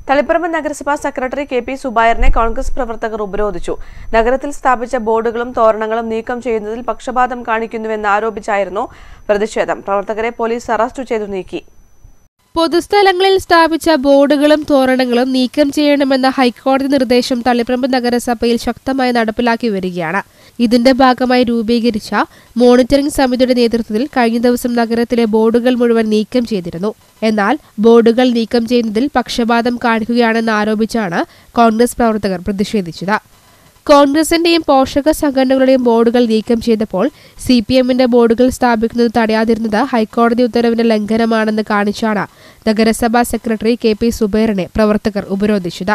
തളിപ്പറമ്പ് നഗരസഭാ secretary K P സുബൈറിനെ കോൺഗ്രസ് പ്രവർത്തകർ ഉപരോധിച്ചു നഗരത്തിൽ സ്ഥാപിച്ച ബോർഡുകളും തോരണങ്ങളും നീക്കം ചെയ്യുന്നതിൽ പക്ഷപാതം കാണിക്കുന്നുവെന്ന് ആരോപിച്ചായിരുന്നു പ്രതിഷേധം പ്രവർത്തകരെ പോലീസ് അറസ്റ്റ് ചെയ്തു നീക്കി പൊതുസ്ഥലങ്ങളിൽ സ്ഥാപിച്ച ബോർഡുകളും തോരണങ്ങളും നീക്കം ചെയ്യണമെന്ന ഹൈക്കോടതി നിർദ്ദേശം തളിപ്പറമ്പ് നഗരസഭയിൽ ശക്തമായി നടപ്പിലാക്കി വരികയാണ് ഇതിന്റെ ഭാഗമായി രൂപീകരിച്ച മോണിറ്ററിംഗ് സമിതിയുടെ നേതൃത്വത്തിൽ കഴിഞ്ഞ ദിവസം നഗരത്തിലെ ബോർഡുകൾ മുഴുവൻ നീക്കം ചെയ്തിരുന്നു എന്നാൽ ബോർഡുകൾ നീക്കം ചെയ്യുന്നതിൽ പക്ഷപാതം കാണിക്കുകയാണെന്ന് ആരോപിച്ചാണ് കോൺഗ്രസ് പ്രവർത്തകർ പ്രതിഷേധിച്ചത് കോൺഗ്രസിന്റെയും പോഷക സംഘടനകളുടെയും ബോർഡുകൾ നീക്കം ചെയ്തപ്പോൾ സി പി എമ്മിന്റെ ബോർഡുകൾ സ്ഥാപിക്കുന്നത് തടയാതിരുന്നത് ഹൈക്കോടതി ഉത്തരവിന്റെ ലംഘനമാണെന്ന് കാണിച്ചാണ് നഗരസഭാ സെക്രട്ടറി കെ പി സുബൈറിനെ പ്രവർത്തകർ ഉപരോധിച്ചത്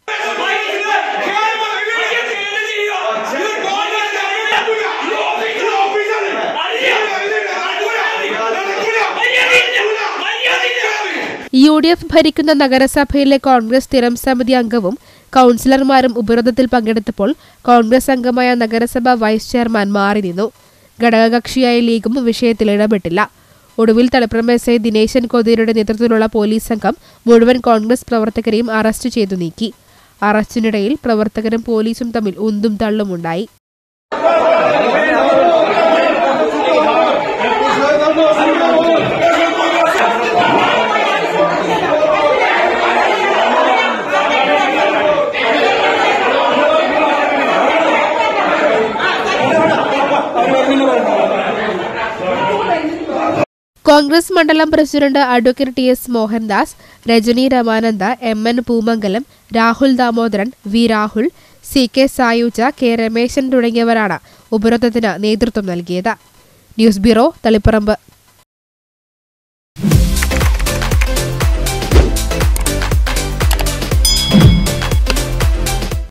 യു ഡി എഫ് ഭരിക്കുന്ന നഗരസഭയിലെ കോൺഗ്രസ് സ്ഥിരം സമിതി അംഗവും കൗൺസിലർമാരും ഉപരോധത്തിൽ പങ്കെടുത്തപ്പോൾ കോൺഗ്രസ് അംഗമായ നഗരസഭ വൈസ് ചെയർമാൻ മാറി നിന്നു ഘടകകക്ഷിയായ ലീഗും വിഷയത്തിൽ ഇടപെട്ടില്ല ഒടുവിൽ തളിപ്പറമ്പ് എസ് ഐ ദിനേശൻ കൊതിരയുടെ നേതൃത്വത്തിലുള്ള പോലീസ് സംഘം മുഴുവൻ കോൺഗ്രസ് പ്രവർത്തകരെയും അറസ്റ്റ് ചെയ്തു നീക്കി അറസ്റ്റിനിടയിൽ പ്രവർത്തകരും പോലീസും തമ്മിൽ ഉന്തും തള്ളുമുണ്ടായി കോൺഗ്രസ് മണ്ഡലം president advocate T S Mohandas Rajani Ramananda M N Poomangalam Rahul Damodaran V Rahul C K Sayuja K Rameshan തുടങ്ങിയവരാണ് ഉപരോധത്തിന് നേതൃത്വം നൽകിയത് ന്യൂസ് ബ്യൂറോ തളിപ്പറമ്പ്